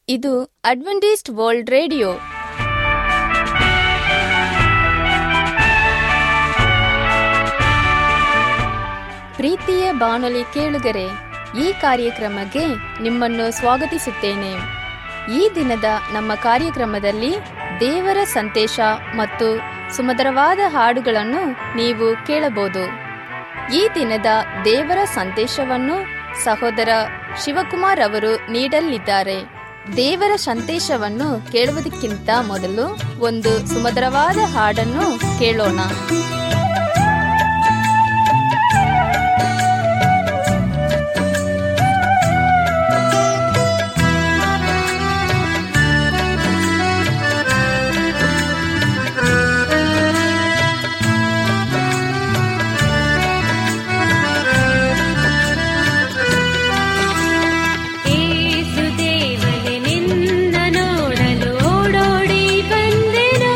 ಇದು Adventist world radio ಪ್ರೀತಿಯ ಬಾನುಲಿ ಕೇಳುಗರೆ ಈ ಕಾರ್ಯಕ್ರಮಕ್ಕೆ ನಿಮ್ಮನ್ನು ಸ್ವಾಗತಿಸುತ್ತೇನೆ ಈ ದಿನದ ನಮ್ಮ ಕಾರ್ಯಕ್ರಮದಲ್ಲಿ ದೇವರ ಸಂದೇಶ ಮತ್ತು ಸುಮಧುರವಾದ ಹಾಡುಗಳನ್ನು ನೀವು ಕೇಳಬಹುದು ಈ ದಿನದ ದೇವರ ಸಂದೇಶವನ್ನು ಸಹೋದರ ಶಿವಕುಮಾರ್ ಅವರು ನೀಡಲಿದ್ದಾರೆ ದೇವರ ಸಂದೇಶವನ್ನು ಕೇಳುವುದಕ್ಕಿಂತ ಮೊದಲು ಒಂದು ಸುಮಧುರವಾದ ಹಾಡನ್ನು ಕೇಳೋಣ ಏಸುದೇವನೇ ನಿನ್ನ ನೋಡಲು ಓಡೋಡಿ ಬಂದೆನು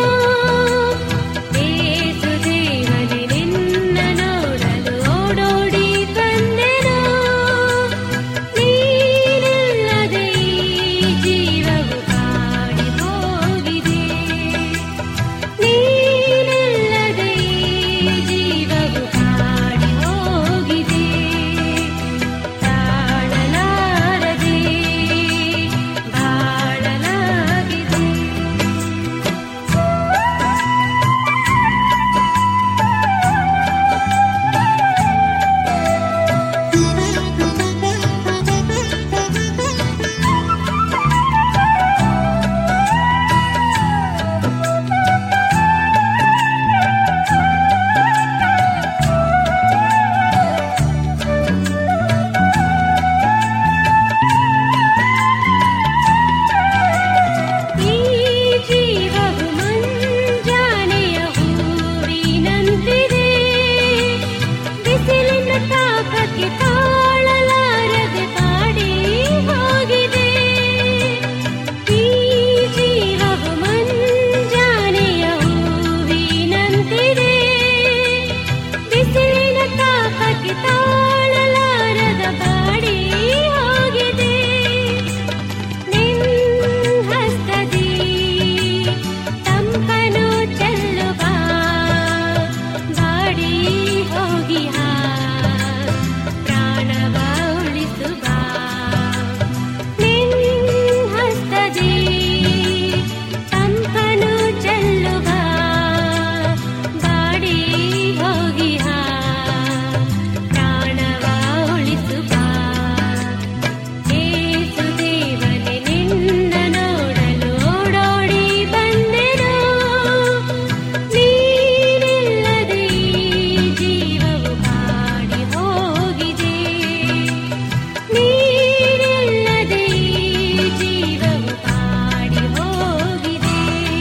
ಏಸುದೇವನೇ ನಿನ್ನ ನೋಡಲು ಓಡೋಡಿ ಬಂದೆನು ನೀನಿಲ್ಲದೆ ಈ ಜೀವವು ಕಾಡಿ ಹೋಗಿದೆ ನೀನಿಲ್ಲದೆ ಈ ಜೀವವು ಕಾಡಿ ಹೋಗಿದೆ ತಾಳಲಾರದೆ ಬಾಳಲಾಗಿದೆ ಈ ಜೀವವು ಮಂಜಾನೆಯ ಹೂವಿನಂತಿದೆ ಬಿಸಿಲಿನ ತಾಪಕ್ಕೆ ತಾಳಲಾರದೆ ಬಾಡಿ ಹೋಗಿದೆ ಈ ಜೀವವು ಮಂಜಾನೆಯ ಹೂವಿನಂತಿದೆ ಬಿಸಿಲಿನ ತಾಪಕ್ಕೆ ತಾಳಲಾರದ ಬಾಡಿ ಹೋಗಿದೆ ಹಸ್ತದಿ ತಂಪನು ಚೆಲ್ಲುವ ಬಾಡಿ ಹೋಗಿ ಪ್ರಾಣವ ಉಳಿಸುವ ಹಸ್ತದಿ ತಂಪನು ಚೆಲ್ಲುವ ಬಾಡಿ ಹೋಗಿ ಪ್ರಾಣವ ಉಳಿಸುವ ಏಸುದೇವನೇ ನಿನ್ನ ನೋಡಲು ಓಡೋಡಿ ಬಂದೆನು ನೀನಿಲ್ಲದೆ ಈ ಜೀವವು ಕಾಡಿ ಹೋಗಿದೆ ನೀನಿಲ್ಲದೆ ಈ ಜೀವವು ಕಾಡಿ ಹೋಗಿದೆ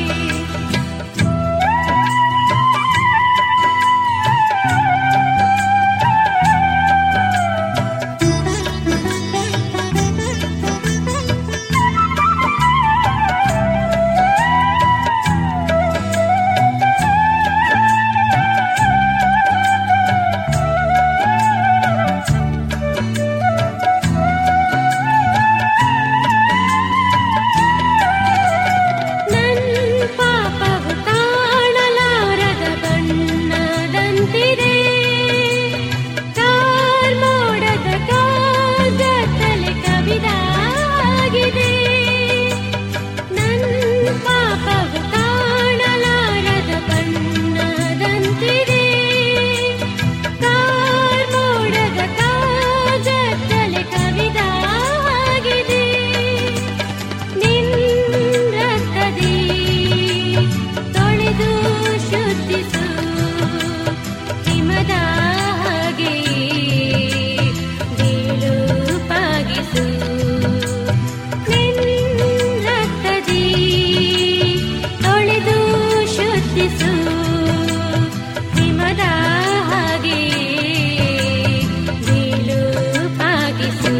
ನನ್ ಪಾಪವು ಕಾಣಲಾರದ ಬಣ್ಣದಂತಿದೆ ಕಾರ್ಮೋಡದ ಕಾಗತ್ತಲೆ ಕವಿದಾಗಿದೆ ನನ್ ಪಾಪವು ಕಾಣಲಾರದ ಬಣ್ಣದಂತಿದೆ ಕಾರ್ಮೋಡದ ಕಾಗತ್ತಲೆ ಕವಿದಾಗಿದೆ ನಿನ್ನದಿ ತೊಳೆದು ಶುದ್ಧಿಸು ಹಿಮದ ಹಾಗೆ ಪಾಗಿಸು ನಿನ್ನದಿ ತೊಳೆದು ಶುದ್ಧಿಸು ಹಿಮದ ಹಾಗೆ ಪಾಗಿಸು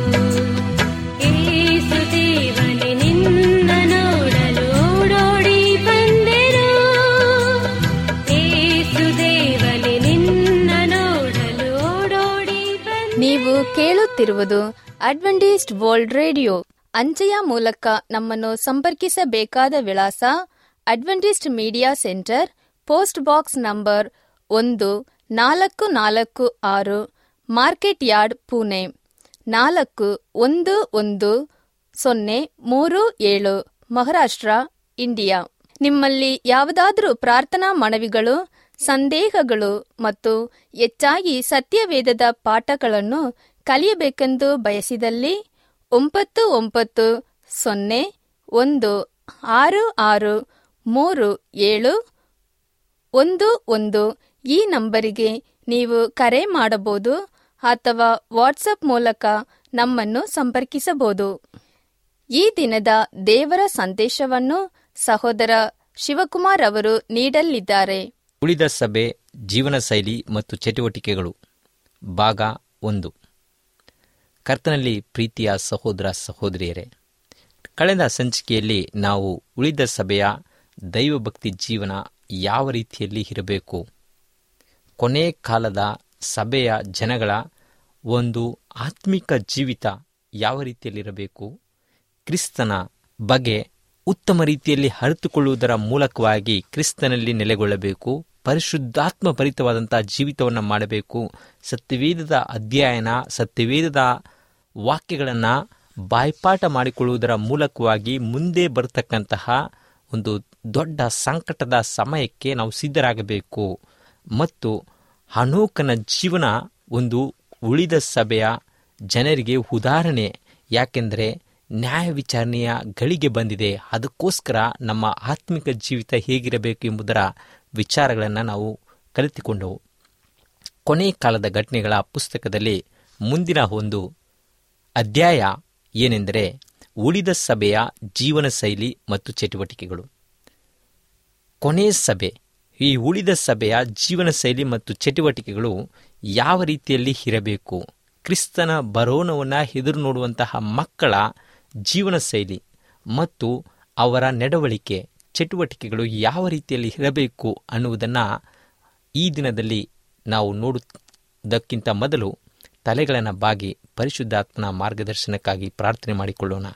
ಏಸುದೇವನೇ ನಿನ್ನ ನೋಡಲು ಓಡೋಡಿ ಬಂದೆನು ಏಸುದೇವನೇ ನಿನ್ನ ನೋಡಲು ಓಡೋಡಿ ಬಂದೆನು ನೀವು ಕೇಳುತ್ತಿರುವುದು ಅಡ್ವೆಂಟಿಸ್ಟ್ ವರ್ಲ್ಡ್ ರೇಡಿಯೋ ಅಂಚೆಯ ಮೂಲಕ ನಮ್ಮನ್ನು ಸಂಪರ್ಕಿಸಬೇಕಾದ ವಿಳಾಸ Adventist media centre post box number ಒಂದು ನಾಲ್ಕು ನಾಲ್ಕು ಆರು ಮಾರ್ಕೆಟ್ ಯಾರ್ಡ್ ಪುಣೆ ನಾಲ್ಕು ಒಂದು ಒಂದು ಸೊನ್ನೆ ಮೂರು ಏಳು ಮಹಾರಾಷ್ಟ್ರ ಇಂಡಿಯಾ ನಿಮ್ಮಲ್ಲಿ ಯಾವುದಾದರೂ ಪ್ರಾರ್ಥನಾ ಮನವಿಗಳು ಸಂದೇಹಗಳು ಮತ್ತು ಹೆಚ್ಚಾಗಿ ಸತ್ಯವೇದದ ಪಾಠಗಳನ್ನು ಕಲಿಯಬೇಕೆಂದು ಬಯಸಿದಲ್ಲಿ ಒಂಬತ್ತು ಒಂಬತ್ತು ಸೊನ್ನೆ ಒಂದು ಆರು ಆರು ಮೂರು ಏಳು ಒಂದು ಒಂದು ಈ ನಂಬರಿಗೆ ನೀವು ಕರೆ ಮಾಡಬಹುದು ಅಥವಾ ವಾಟ್ಸಪ್ ಮೂಲಕ ನಮ್ಮನ್ನು ಸಂಪರ್ಕಿಸಬಹುದು ಈ ದಿನದ ದೇವರ ಸಂದೇಶವನ್ನು ಸಹೋದರ ಶಿವಕುಮಾರ್ ಅವರು ನೀಡಲಿದ್ದಾರೆ ಉಳಿದ ಸಭೆ ಜೀವನ ಶೈಲಿ ಮತ್ತು ಚಟುವಟಿಕೆಗಳು ಭಾಗ ಒಂದು ಕರ್ತನಲ್ಲಿ ಪ್ರೀತಿಯ ಸಹೋದರ ಸಹೋದರಿಯರೇ ಕಳೆದ ಸಂಚಿಕೆಯಲ್ಲಿ ನಾವು ಉಳಿದ ಸಭೆಯ ದೈವಭಕ್ತಿ ಜೀವನ ಯಾವ ರೀತಿಯಲ್ಲಿ ಇರಬೇಕು ಕೊನೆ ಕಾಲದ ಸಭೆಯ ಜನಗಳ ಒಂದು ಆತ್ಮಿಕ ಜೀವಿತ ಯಾವ ರೀತಿಯಲ್ಲಿರಬೇಕು ಕ್ರಿಸ್ತನ ಬಗ್ಗೆ ಉತ್ತಮ ರೀತಿಯಲ್ಲಿ ಅರಿತುಕೊಳ್ಳುವುದರ ಮೂಲಕವಾಗಿ ಕ್ರಿಸ್ತನಲ್ಲಿ ನೆಲೆಗೊಳ್ಳಬೇಕು ಪರಿಶುದ್ಧಾತ್ಮ ಭರಿತವಾದಂತಹ ಜೀವಿತವನ್ನು ಮಾಡಬೇಕು ಸತ್ಯವೇದದ ಅಧ್ಯಯನ ಸತ್ಯವೇದದ ವಾಕ್ಯಗಳನ್ನು ಬಾಯ್ಪಾಠ ಮಾಡಿಕೊಳ್ಳುವುದರ ಮೂಲಕವಾಗಿ ಮುಂದೆ ಬರತಕ್ಕಂತಹ ಒಂದು ದೊಡ್ಡ ಸಂಕಟದ ಸಮಯಕ್ಕೆ ನಾವು ಸಿದ್ಧರಾಗಬೇಕು ಮತ್ತು ಹನೋಕನ ಜೀವನ ಒಂದು ಉಳಿದ ಸಭೆಯ ಜನರಿಗೆ ಉದಾಹರಣೆ ಯಾಕೆಂದರೆ ನ್ಯಾಯ ವಿಚಾರಣೆಯ ಗಳಿಗೆ ಬಂದಿದೆ ಅದಕ್ಕೋಸ್ಕರ ನಮ್ಮ ಆತ್ಮಿಕ ಜೀವಿತ ಹೇಗಿರಬೇಕು ಎಂಬುದರ ವಿಚಾರಗಳನ್ನು ನಾವು ಕಲಿತುಕೊಂಡವು ಕೊನೆ ಕಾಲದ ಘಟನೆಗಳ ಪುಸ್ತಕದಲ್ಲಿ ಮುಂದಿನ ಒಂದು ಅಧ್ಯಾಯ ಏನೆಂದರೆ ಉಳಿದ ಸಭೆಯ ಜೀವನ ಶೈಲಿ ಮತ್ತು ಚಟುವಟಿಕೆಗಳು ಕೊನೆ ಸಭೆ ಈ ಉಳಿದ ಸಭೆಯ ಜೀವನ ಶೈಲಿ ಮತ್ತು ಚಟುವಟಿಕೆಗಳು ಯಾವ ರೀತಿಯಲ್ಲಿ ಇರಬೇಕು ಕ್ರಿಸ್ತನ ಬರೋಣವನ್ನು ಎದುರು ನೋಡುವಂತಹ ಮಕ್ಕಳ ಜೀವನ ಶೈಲಿ ಮತ್ತು ಅವರ ನಡವಳಿಕೆ ಚಟುವಟಿಕೆಗಳು ಯಾವ ರೀತಿಯಲ್ಲಿ ಇರಬೇಕು ಅನ್ನುವುದನ್ನು ಈ ದಿನದಲ್ಲಿ ನಾವು ನೋಡುವುದಕ್ಕಿಂತ ಮೊದಲು ತಲೆಗಳನ್ನು ಬಾಗಿ ಪರಿಶುದ್ಧಾತ್ಮನ ಮಾರ್ಗದರ್ಶನಕ್ಕಾಗಿ ಪ್ರಾರ್ಥನೆ ಮಾಡಿಕೊಳ್ಳೋಣ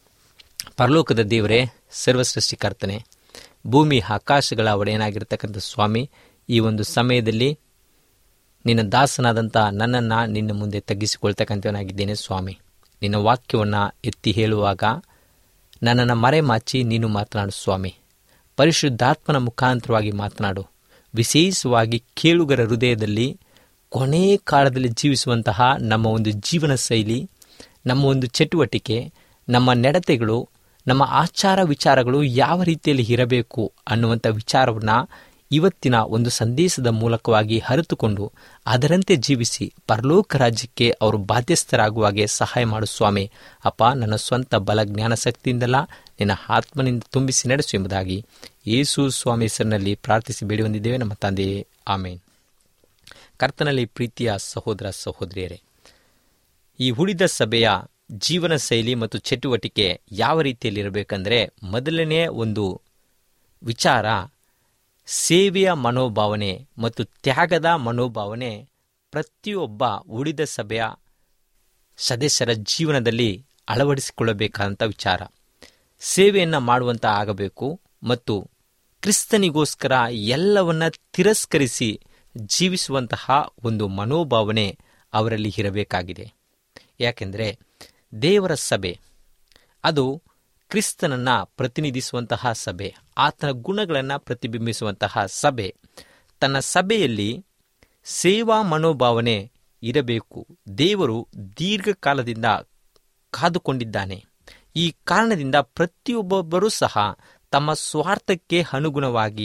ಪರಲೋಕದ ದೇವರೇ ಸರ್ವಸೃಷ್ಟಿಕರ್ತನೆ ಭೂಮಿ ಆಕಾಶಗಳ ಒಡೆಯನಾಗಿರ್ತಕ್ಕಂಥ ಸ್ವಾಮಿ ಈ ಒಂದು ಸಮಯದಲ್ಲಿ ನಿನ್ನ ದಾಸನಾದಂಥ ನನ್ನನ್ನು ನಿನ್ನ ಮುಂದೆ ತಗ್ಗಿಸಿಕೊಳ್ತಕ್ಕಂಥವನಾಗಿದ್ದೇನೆ ಸ್ವಾಮಿ ನಿನ್ನ ವಾಕ್ಯವನ್ನು ಎತ್ತಿ ಹೇಳುವಾಗ ನನ್ನನ್ನು ಮರೆಮಾಚಿ ನೀನು ಮಾತನಾಡು ಸ್ವಾಮಿ ಪರಿಶುದ್ಧಾತ್ಮನ ಮುಖಾಂತರವಾಗಿ ಮಾತನಾಡು ವಿಶೇಷವಾಗಿ ಕೇಳುಗರ ಹೃದಯದಲ್ಲಿ ಕೊನೇ ಕಾಲದಲ್ಲಿ ಜೀವಿಸುವಂತಹ ನಮ್ಮ ಒಂದು ಜೀವನ ಶೈಲಿ ನಮ್ಮ ಒಂದು ಚಟುವಟಿಕೆ ನಮ್ಮ ನಡತೆಗಳು ನಮ್ಮ ಆಚಾರ ವಿಚಾರಗಳು ಯಾವ ರೀತಿಯಲ್ಲಿ ಇರಬೇಕು ಅನ್ನುವಂಥ ವಿಚಾರವನ್ನು ಇವತ್ತಿನ ಒಂದು ಸಂದೇಶದ ಮೂಲಕವಾಗಿ ಅರಿತುಕೊಂಡು ಅದರಂತೆ ಜೀವಿಸಿ ಪರಲೋಕ ರಾಜ್ಯಕ್ಕೆ ಅವರು ಬಾಧ್ಯಸ್ಥರಾಗುವಾಗೆ ಸಹಾಯ ಮಾಡು ಸ್ವಾಮಿ ಅಪ್ಪ ನನ್ನ ಸ್ವಂತ ಬಲ ಜ್ಞಾನ ಶಕ್ತಿಯಿಂದಲ್ಲ ನಿನ್ನ ಆತ್ಮನಿಂದ ತುಂಬಿಸಿ ನಡೆಸು ಎಂಬುದಾಗಿ ಯೇಸು ಸ್ವಾಮಿ ಹೆಸರಿನಲ್ಲಿ ಪ್ರಾರ್ಥಿಸಿ ಬೇಡಿ ಹೊಂದಿದ್ದೇವೆ ನಮ್ಮ ತಂದೆಯೇ ಆಮೇನ್ ಕರ್ತನಲ್ಲಿ ಪ್ರೀತಿಯ ಸಹೋದರ ಸಹೋದರಿಯರೇ ಈ ಉಳಿದ ಸಭೆಯ ಜೀವನ ಶೈಲಿ ಮತ್ತು ಚಟುವಟಿಕೆ ಯಾವ ರೀತಿಯಲ್ಲಿರಬೇಕಂದ್ರೆ ಮೊದಲನೇ ಒಂದು ವಿಚಾರ ಸೇವೆಯ ಮನೋಭಾವನೆ ಮತ್ತು ತ್ಯಾಗದ ಮನೋಭಾವನೆ ಪ್ರತಿಯೊಬ್ಬ ಉಳಿದ ಸಭೆಯ ಸದಸ್ಯರ ಜೀವನದಲ್ಲಿ ಅಳವಡಿಸಿಕೊಳ್ಳಬೇಕಾದಂಥ ವಿಚಾರ ಸೇವೆಯನ್ನು ಮಾಡುವಂತ ಆಗಬೇಕು ಮತ್ತು ಕ್ರಿಸ್ತನಿಗೋಸ್ಕರ ಎಲ್ಲವನ್ನ ತಿರಸ್ಕರಿಸಿ ಜೀವಿಸುವಂತಹ ಒಂದು ಮನೋಭಾವನೆ ಅವರಲ್ಲಿ ಇರಬೇಕಾಗಿದೆ ಯಾಕೆಂದರೆ ದೇವರ ಸಭೆ ಅದು ಕ್ರಿಸ್ತನನ್ನ ಪ್ರತಿನಿಧಿಸುವಂತಹ ಸಭೆ ಆತನ ಗುಣಗಳನ್ನು ಪ್ರತಿಬಿಂಬಿಸುವಂತಹ ಸಭೆ ತನ್ನ ಸಭೆಯಲ್ಲಿ ಸೇವಾ ಮನೋಭಾವನೆ ಇರಬೇಕು ದೇವರು ದೀರ್ಘಕಾಲದಿಂದ ಕಾದುಕೊಂಡಿದ್ದಾನೆ ಈ ಕಾರಣದಿಂದ ಪ್ರತಿಯೊಬ್ಬೊಬ್ಬರೂ ಸಹ ತಮ್ಮ ಸ್ವಾರ್ಥಕ್ಕೆ ಅನುಗುಣವಾಗಿ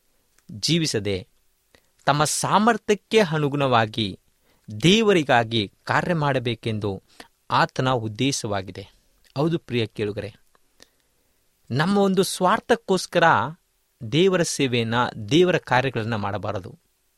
ಜೀವಿಸದೆ ತಮ್ಮ ಸಾಮರ್ಥ್ಯಕ್ಕೆ ಅನುಗುಣವಾಗಿ ದೇವರಿಗಾಗಿ ಕಾರ್ಯ ಮಾಡಬೇಕೆಂದು ಆತನ ಉದ್ದೇಶವಾಗಿದೆ ಹೌದು ಪ್ರಿಯ ಕೇಳುಗರೆ ನಮ್ಮ ಒಂದು ಸ್ವಾರ್ಥಕ್ಕೋಸ್ಕರ ದೇವರ ಸೇವೆಯನ್ನು ದೇವರ ಕಾರ್ಯಗಳನ್ನು ಮಾಡಬಾರದು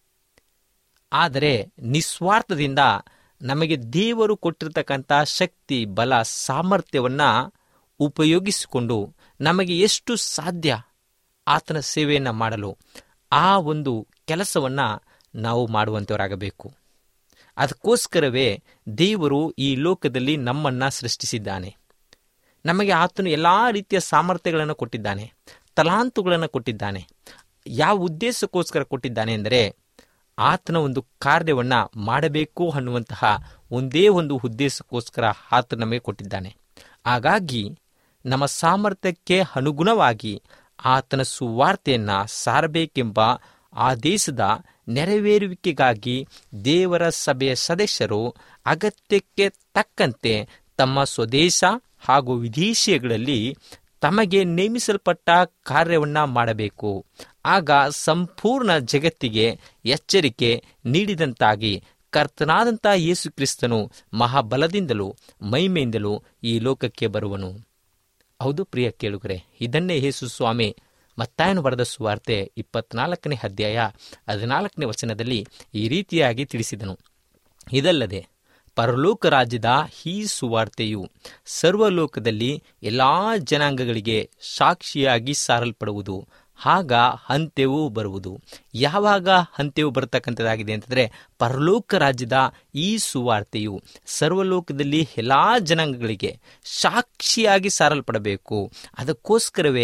ಆದರೆ ನಿಸ್ವಾರ್ಥದಿಂದ ನಮಗೆ ದೇವರು ಕೊಟ್ಟಿರತಕ್ಕಂಥ ಶಕ್ತಿ ಬಲ ಸಾಮರ್ಥ್ಯವನ್ನು ಉಪಯೋಗಿಸಿಕೊಂಡು ನಮಗೆ ಎಷ್ಟು ಸಾಧ್ಯ ಆತನ ಸೇವೆಯನ್ನು ಮಾಡಲು ಆ ಒಂದು ಕೆಲಸವನ್ನು ನಾವು ಮಾಡುವಂಥವರಾಗಬೇಕು ಅದಕ್ಕೋಸ್ಕರವೇ ದೇವರು ಈ ಲೋಕದಲ್ಲಿ ನಮ್ಮನ್ನು ಸೃಷ್ಟಿಸಿದ್ದಾನೆ ನಮಗೆ ಆತನು ಎಲ್ಲ ರೀತಿಯ ಸಾಮರ್ಥ್ಯಗಳನ್ನು ಕೊಟ್ಟಿದ್ದಾನೆ ತಲಾಂತುಗಳನ್ನು ಕೊಟ್ಟಿದ್ದಾನೆ ಯಾವ ಉದ್ದೇಶಕ್ಕೋಸ್ಕರ ಕೊಟ್ಟಿದ್ದಾನೆ ಎಂದರೆ ಆತನ ಒಂದು ಕಾರ್ಯವನ್ನು ಮಾಡಬೇಕು ಅನ್ನುವಂತಹ ಒಂದೇ ಒಂದು ಉದ್ದೇಶಕ್ಕೋಸ್ಕರ ಆತ ನಮಗೆ ಕೊಟ್ಟಿದ್ದಾನೆ ಹಾಗಾಗಿ ನಮ್ಮ ಸಾಮರ್ಥ್ಯಕ್ಕೆ ಅನುಗುಣವಾಗಿ ಆತನ ಸುವಾರ್ತೆಯನ್ನು ಸಾರಬೇಕೆಂಬ ಆದೇಶದ ನೆರವೇರುವಿಕೆಗಾಗಿ ದೇವರ ಸಭೆಯ ಸದಸ್ಯರು ಅಗತ್ಯಕ್ಕೆ ತಕ್ಕಂತೆ ತಮ್ಮ ಸ್ವದೇಶ ಹಾಗೂ ವಿದೇಶಿಗಳಲ್ಲಿ ತಮಗೆ ನೇಮಿಸಲ್ಪಟ್ಟ ಕಾರ್ಯವನ್ನು ಮಾಡಬೇಕು ಆಗ ಸಂಪೂರ್ಣ ಜಗತ್ತಿಗೆ ಎಚ್ಚರಿಕೆ ನೀಡಿದಂತಾಗಿ ಕರ್ತನಾದಂಥ ಯೇಸು ಕ್ರಿಸ್ತನು ಮಹಾಬಲದಿಂದಲೂ ಮಹಿಮೆಯಿಂದಲೂ ಈ ಲೋಕಕ್ಕೆ ಬರುವನು ಹೌದು ಪ್ರಿಯ ಕೇಳುಗರೆ ಇದನ್ನೇ ಯೇಸು ಸ್ವಾಮಿ ಮತ್ತಾಯನು ಬರೆದ ಸುವಾರ್ತೆ ಇಪ್ಪತ್ನಾಲ್ಕನೇ ಅಧ್ಯಾಯ ಹದಿನಾಲ್ಕನೇ ವಚನದಲ್ಲಿ ಈ ರೀತಿಯಾಗಿ ತಿಳಿಸಿದನು ಇದಲ್ಲದೆ ಪರಲೋಕ ರಾಜ್ಯದ ಈ ಸುವಾರ್ತೆಯು ಸರ್ವಲೋಕದಲ್ಲಿ ಎಲ್ಲ ಜನಾಂಗಗಳಿಗೆ ಸಾಕ್ಷಿಯಾಗಿ ಸಾರಲ್ಪಡುವುದು ಆಗ ಅಂತ್ಯವೂ ಬರುವುದು ಯಾವಾಗ ಅಂತ್ಯವು ಬರತಕ್ಕಂಥದ್ದಾಗಿದೆ ಅಂತಂದರೆ ಪರಲೋಕ ರಾಜ್ಯದ ಈ ಸುವಾರ್ತೆಯು ಸರ್ವಲೋಕದಲ್ಲಿ ಎಲ್ಲ ಜನಾಂಗಗಳಿಗೆ ಸಾಕ್ಷಿಯಾಗಿ ಸಾರಲ್ಪಡಬೇಕು ಅದಕ್ಕೋಸ್ಕರವೇ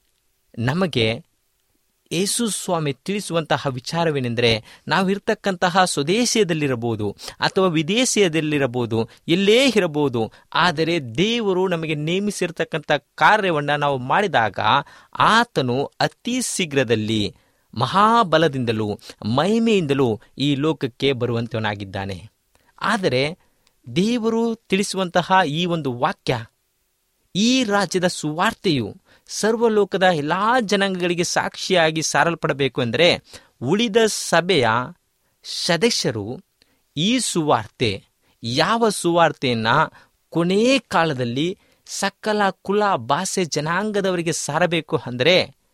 ನಮಗೆ ಯೇಸು ಸ್ವಾಮಿ ತಿಳಿಸುವಂತಹ ವಿಚಾರವೇನೆಂದರೆ ನಾವಿರ್ತಕ್ಕಂತಹ ಸ್ವದೇಶದಲ್ಲಿರಬಹುದು ಅಥವಾ ವಿದೇಶಿಯದಲ್ಲಿರಬಹುದು ಎಲ್ಲೇ ಇರಬಹುದು ಆದರೆ ದೇವರು ನಮಗೆ ನೇಮಿಸಿರ್ತಕ್ಕಂಥ ಕಾರ್ಯವನ್ನು ನಾವು ಮಾಡಿದಾಗ ಆತನು ಅತಿ ಶೀಘ್ರದಲ್ಲಿ ಮಹಾಬಲದಿಂದಲೂ ಮಹಿಮೆಯಿಂದಲೂ ಈ ಲೋಕಕ್ಕೆ ಬರುವಂತವನಾಗಿದ್ದಾನೆ ಆದರೆ ದೇವರು ತಿಳಿಸುವಂತಹ ಈ ಒಂದು ವಾಕ್ಯ ಈ ರಾಜ್ಯದ ಸುವಾರ್ತೆಯು ಸರ್ವಲೋಕದ ಎಲ್ಲ ಜನಾಂಗಗಳಿಗೆ ಸಾಕ್ಷಿಯಾಗಿ ಸಾರಲ್ಪಡಬೇಕು ಎಂದರೆ ಉಳಿದ ಸಭೆಯ ಸದಸ್ಯರು ಈ ಸುವಾರ್ತೆ ಯಾವ ಸುವಾರ್ತೆಯನ್ನ ಕೊನೇ ಕಾಲದಲ್ಲಿ ಸಕಲ ಕುಲ ಭಾಷೆ ಜನಾಂಗದವರಿಗೆ ಸಾರಬೇಕು ಅಂದರೆ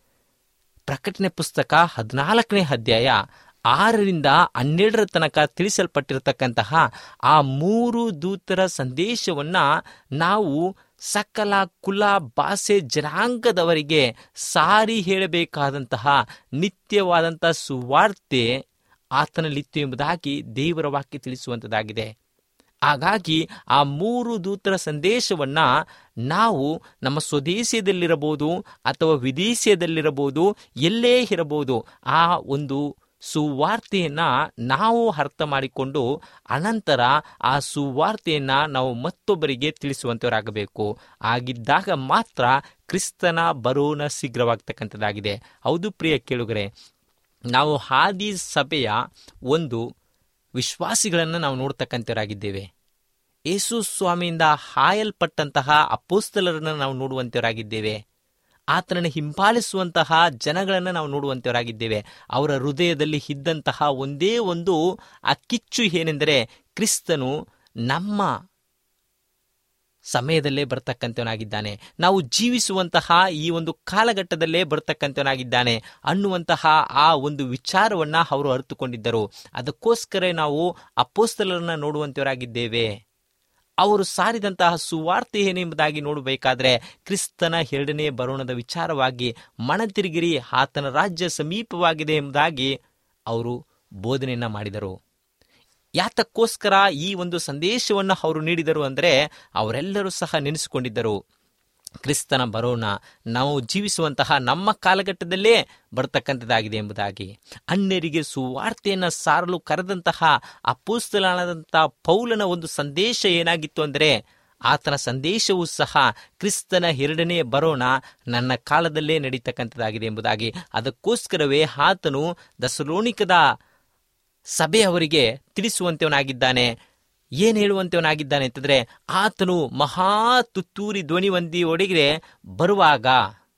ಪ್ರಕಟಣೆ ಪುಸ್ತಕ ಹದಿನಾಲ್ಕನೇ ಅಧ್ಯಾಯ ಆರರಿಂದ ಹನ್ನೆರಡರ ತನಕ ತಿಳಿಸಲ್ಪಟ್ಟಿರತಕ್ಕಂತಹ ಆ ಮೂರು ದೂತರ ಸಂದೇಶವನ್ನ ನಾವು ಸಕಲ ಕುಲ ಭಾಷೆ ಜನಾಂಗದವರಿಗೆ ಸಾರಿ ಹೇಳಬೇಕಾದಂತಹ ನಿತ್ಯವಾದಂತಹ ಸುವಾರ್ತೆ ಆತನಲ್ಲಿತ್ತು ಎಂಬುದಾಗಿ ದೇವರ ವಾಕ್ಯ ತಿಳಿಸುವಂಥದ್ದಾಗಿದೆ ಹಾಗಾಗಿ ಆ ಮೂರು ದೂತರ ಸಂದೇಶವನ್ನ ನಾವು ನಮ್ಮ ಸ್ವದೇಶದಲ್ಲಿರಬಹುದು ಅಥವಾ ವಿದೇಶದಲ್ಲಿರಬಹುದು ಎಲ್ಲೇ ಇರಬಹುದು ಆ ಒಂದು ಸುವಾರ್ತೆಯನ್ನ ನಾವು ಅರ್ಥ ಮಾಡಿಕೊಂಡು ಅನಂತರ ಆ ಸುವಾರ್ತೆಯನ್ನ ನಾವು ಮತ್ತೊಬ್ಬರಿಗೆ ತಿಳಿಸುವಂತವರಾಗಬೇಕು ಆಗಿದ್ದಾಗ ಮಾತ್ರ ಕ್ರಿಸ್ತನ ಬರೋಣ ಶೀಘ್ರವಾಗ್ತಕ್ಕಂಥದ್ದಾಗಿದೆ ಹೌದು ಪ್ರಿಯ ಕೇಳುಗರೆ ನಾವು ಹಾದಿ ಸಭೆಯ ಒಂದು ವಿಶ್ವಾಸಿಗಳನ್ನು ನಾವು ನೋಡ್ತಕ್ಕಂಥವರಾಗಿದ್ದೇವೆ ಯೇಸು ಸ್ವಾಮಿಯಿಂದ ಹಾಯಲ್ಪಟ್ಟಂತಹ ಅಪೋಸ್ತಲರನ್ನು ನಾವು ನೋಡುವಂತವರಾಗಿದ್ದೇವೆ ಆತನನ್ನು ಹಿಂಪಾಲಿಸುವಂತಹ ಜನಗಳನ್ನು ನಾವು ನೋಡುವಂತವರಾಗಿದ್ದೇವೆ ಅವರ ಹೃದಯದಲ್ಲಿ ಇದ್ದಂತಹ ಒಂದೇ ಒಂದು ಆ ಕಿಚ್ಚು ಏನೆಂದರೆ ಕ್ರಿಸ್ತನು ನಮ್ಮ ಸಮಯದಲ್ಲೇ ಬರ್ತಕ್ಕಂಥವನಾಗಿದ್ದಾನೆ ನಾವು ಜೀವಿಸುವಂತಹ ಈ ಒಂದು ಕಾಲಘಟ್ಟದಲ್ಲೇ ಬರ್ತಕ್ಕಂಥವನಾಗಿದ್ದಾನೆ ಅನ್ನುವಂತಹ ಆ ಒಂದು ವಿಚಾರವನ್ನ ಅವರು ಅರಿತುಕೊಂಡಿದ್ದರು ಅದಕ್ಕೋಸ್ಕರ ನಾವು ಅಪೋಸ್ತಲರನ್ನ ನೋಡುವಂತವರಾಗಿದ್ದೇವೆ ಅವರು ಸಾರಿದಂತಹ ಸುವಾರ್ತೆ ಏನೆಂಬುದಾಗಿ ನೋಡಬೇಕಾದ್ರೆ ಕ್ರಿಸ್ತನ ಎರಡನೇ ಬರೋಣದ ವಿಚಾರವಾಗಿ ಮಣತಿರುಗಿರಿ ಆತನ ರಾಜ್ಯ ಸಮೀಪವಾಗಿದೆ ಎಂಬುದಾಗಿ ಅವರು ಬೋಧನೆಯನ್ನ ಮಾಡಿದರು ಯಾತಕ್ಕೋಸ್ಕರ ಈ ಒಂದು ಸಂದೇಶವನ್ನು ಅವರು ನೀಡಿದರು ಅಂದರೆ ಅವರೆಲ್ಲರೂ ಸಹ ನೆನೆಸಿಕೊಂಡಿದ್ದರು ಕ್ರಿಸ್ತನ ಬರೋಣ ನಾವು ಜೀವಿಸುವಂತಹ ನಮ್ಮ ಕಾಲಘಟ್ಟದಲ್ಲೇ ಬರ್ತಕ್ಕಂಥದ್ದಾಗಿದೆ ಎಂಬುದಾಗಿ ಅನ್ಯರಿಗೆ ಸುವಾರ್ತೆಯನ್ನು ಸಾರಲು ಕರೆದಂತಹ ಅಪೋಸ್ತಲನಾದಂತಹ ಪೌಲನ ಒಂದು ಸಂದೇಶ ಏನಾಗಿತ್ತು ಅಂದರೆ ಆತನ ಸಂದೇಶವೂ ಸಹ ಕ್ರಿಸ್ತನ ಎರಡನೇ ಬರೋಣ ನನ್ನ ಕಾಲದಲ್ಲೇ ನಡೀತಕ್ಕಂಥದ್ದಾಗಿದೆ ಎಂಬುದಾಗಿ ಅದಕ್ಕೋಸ್ಕರವೇ ಆತನು ದಸಲೋಣಿಕದ ಸಭೆಯವರಿಗೆ ತಿಳಿಸುವಂತವನಾಗಿದ್ದಾನೆ ಏನ್ ಹೇಳುವಂತವನಾಗಿದ್ದಾನೆ ಅಂತಂದ್ರೆ ಆತನು ಮಹಾ ತುತ್ತೂರಿ ಧ್ವನಿ ಹೊಂದಿ ಒಡಗಿರೆ ಬರುವಾಗ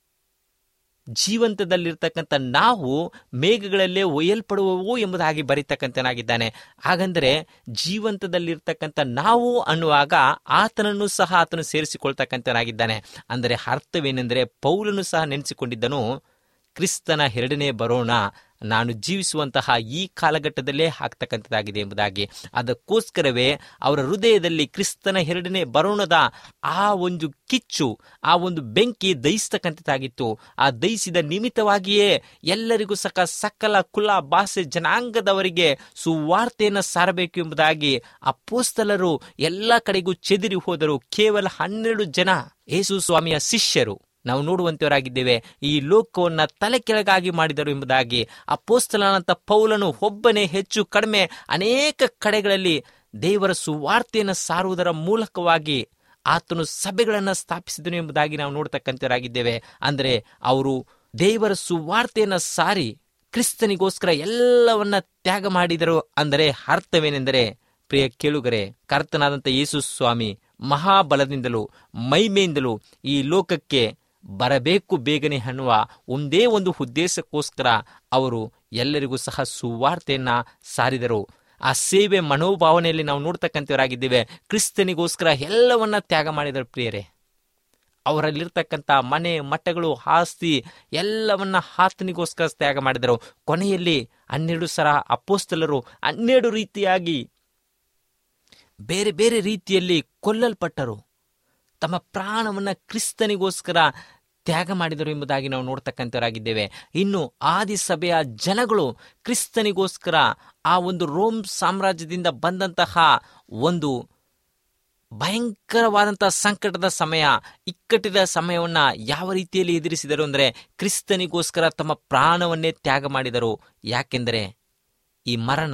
ಜೀವಂತದಲ್ಲಿರ್ತಕ್ಕಂಥ ನಾವು ಮೇಘಗಳಲ್ಲೇ ಒಯ್ಯಲ್ಪಡುವವು ಎಂಬುದಾಗಿ ಬರೀತಕ್ಕಂಥನಾಗಿದ್ದಾನೆ ಹಾಗಂದರೆ ಜೀವಂತದಲ್ಲಿರ್ತಕ್ಕಂಥ ನಾವು ಅನ್ನುವಾಗ ಆತನನ್ನು ಸಹ ಆತನು ಸೇರಿಸಿಕೊಳ್ತಕ್ಕಂಥನಾಗಿದ್ದಾನೆ ಅಂದರೆ ಅರ್ಥವೇನೆಂದರೆ ಪೌಲನು ಸಹ ನೆನೆಸಿಕೊಂಡಿದ್ದನು ಕ್ರಿಸ್ತನ ಎರಡನೇ ಬರೋಣ ನಾನು ಜೀವಿಸುವಂತಹ ಈ ಕಾಲಘಟ್ಟದಲ್ಲೇ ಆಗ್ತಕ್ಕಂಥದ್ದಾಗಿದೆ ಎಂಬುದಾಗಿ ಅದಕ್ಕೋಸ್ಕರವೇ ಅವರ ಹೃದಯದಲ್ಲಿ ಕ್ರಿಸ್ತನ ಎರಡನೇ ಬರೋಣದ ಆ ಒಂದು ಕಿಚ್ಚು ಆ ಒಂದು ಬೆಂಕಿ ದಹಿಸ್ತಕ್ಕಂಥದ್ದಾಗಿತ್ತು ಆ ದಹಿಸಿದ ನಿಮಿತ್ತವಾಗಿಯೇ ಎಲ್ಲರಿಗೂ ಸಕ ಸಕಲ ಕುಲ ಭಾಷೆ ಜನಾಂಗದವರಿಗೆ ಸುವಾರ್ತೆಯನ್ನು ಸಾರಬೇಕು ಎಂಬುದಾಗಿ ಅಪ್ಪೋಸ್ತಲರು ಎಲ್ಲ ಕಡೆಗೂ ಚೆದಿರಿ ಹೋದರು ಕೇವಲ ಹನ್ನೆರಡು ಜನ ಯೇಸು ಸ್ವಾಮಿಯ ಶಿಷ್ಯರು ನಾವು ನೋಡುವಂತವರಾಗಿದ್ದೇವೆ ಈ ಲೋಕವನ್ನ ತಲೆ ಕೆಳಗಾಗಿ ಮಾಡಿದರು ಎಂಬುದಾಗಿ ಅಪ್ಪೋಸ್ತಲನಂತ ಪೌಲನು ಒಬ್ಬನೇ ಹೆಚ್ಚು ಕಡಿಮೆ ಅನೇಕ ಕಡೆಗಳಲ್ಲಿ ದೇವರ ಸುವಾರ್ತೆಯನ್ನು ಸಾರುವುದರ ಮೂಲಕವಾಗಿ ಆತನು ಸಭೆಗಳನ್ನು ಸ್ಥಾಪಿಸಿದನು ಎಂಬುದಾಗಿ ನಾವು ನೋಡ್ತಕ್ಕಂಥವರಾಗಿದ್ದೇವೆ ಅಂದರೆ ಅವರು ದೇವರ ಸುವಾರ್ತೆಯನ್ನು ಸಾರಿ ಕ್ರಿಸ್ತನಿಗೋಸ್ಕರ ಎಲ್ಲವನ್ನ ತ್ಯಾಗ ಮಾಡಿದರು ಅಂದರೆ ಅರ್ಥವೇನೆಂದರೆ ಪ್ರಿಯ ಕೇಳುಗರೆ ಕರ್ತನಾದಂಥ ಯೇಸು ಸ್ವಾಮಿ ಮಹಾಬಲದಿಂದಲೂ ಮೈಮೆಯಿಂದಲೂ ಈ ಲೋಕಕ್ಕೆ ಬರಬೇಕು ಬೇಗನೆ ಅನ್ನುವ ಒಂದೇ ಒಂದು ಉದ್ದೇಶಕ್ಕೋಸ್ಕರ ಅವರು ಎಲ್ಲರಿಗೂ ಸಹ ಸುವಾರ್ತೆಯನ್ನ ಸಾರಿದರು ಆ ಸೇವೆ ಮನೋಭಾವನೆಯಲ್ಲಿ ನಾವು ನೋಡ್ತಕ್ಕಂಥವರಾಗಿದ್ದೇವೆ ಕ್ರಿಸ್ತನಿಗೋಸ್ಕರ ಎಲ್ಲವನ್ನ ತ್ಯಾಗ ಮಾಡಿದರು ಪ್ರಿಯರೇ ಅವರಲ್ಲಿರ್ತಕ್ಕಂಥ ಮನೆ ಮಠಗಳು ಆಸ್ತಿ ಎಲ್ಲವನ್ನ ಆತನಿಗೋಸ್ಕರ ತ್ಯಾಗ ಮಾಡಿದರು ಕೊನೆಯಲ್ಲಿ ಹನ್ನೆರಡು ಸರ ಅಪ್ಪೋಸ್ತಲರು ಹನ್ನೆರಡು ರೀತಿಯಾಗಿ ಬೇರೆ ಬೇರೆ ರೀತಿಯಲ್ಲಿ ಕೊಲ್ಲಲ್ಪಟ್ಟರು ತಮ್ಮ ಪ್ರಾಣವನ್ನ ಕ್ರಿಸ್ತನಿಗೋಸ್ಕರ ತ್ಯಾಗ ಮಾಡಿದರು ಎಂಬುದಾಗಿ ನಾವು ನೋಡ್ತಕ್ಕಂಥವರಾಗಿದ್ದೇವೆ ಇನ್ನು ಆದಿ ಸಭೆಯ ಜನಗಳು ಕ್ರಿಸ್ತನಿಗೋಸ್ಕರ ಆ ಒಂದು ರೋಮ್ ಸಾಮ್ರಾಜ್ಯದಿಂದ ಬಂದಂತಹ ಒಂದು ಭಯಂಕರವಾದಂತಹ ಸಂಕಟದ ಸಮಯ ಇಕ್ಕಟ್ಟಿದ ಸಮಯವನ್ನ ಯಾವ ರೀತಿಯಲ್ಲಿ ಎದುರಿಸಿದರು ಅಂದರೆ ಕ್ರಿಸ್ತನಿಗೋಸ್ಕರ ತಮ್ಮ ಪ್ರಾಣವನ್ನೇ ತ್ಯಾಗ ಮಾಡಿದರು ಯಾಕೆಂದರೆ ಈ ಮರಣ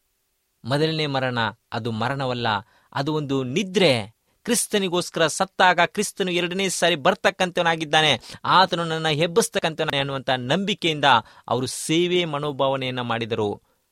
ಮೊದಲನೇ ಮರಣ ಅದು ಮರಣವಲ್ಲ ಅದು ಒಂದು ನಿದ್ರೆ ಕ್ರಿಸ್ತನಿಗೋಸ್ಕರ ಸತ್ತಾಗ ಕ್ರಿಸ್ತನು ಎರಡನೇ ಸಾರಿ ಬರ್ತಕ್ಕಂಥವನಾಗಿದ್ದಾನೆ ಆತನು ನನ್ನ ಹೆಬ್ಬಸ್ತಕ್ಕಂಥವನೇ ಅನ್ನುವಂಥ ನಂಬಿಕೆಯಿಂದ ಅವರು ಸೇವೆ ಮನೋಭಾವನೆಯನ್ನ ಮಾಡಿದರು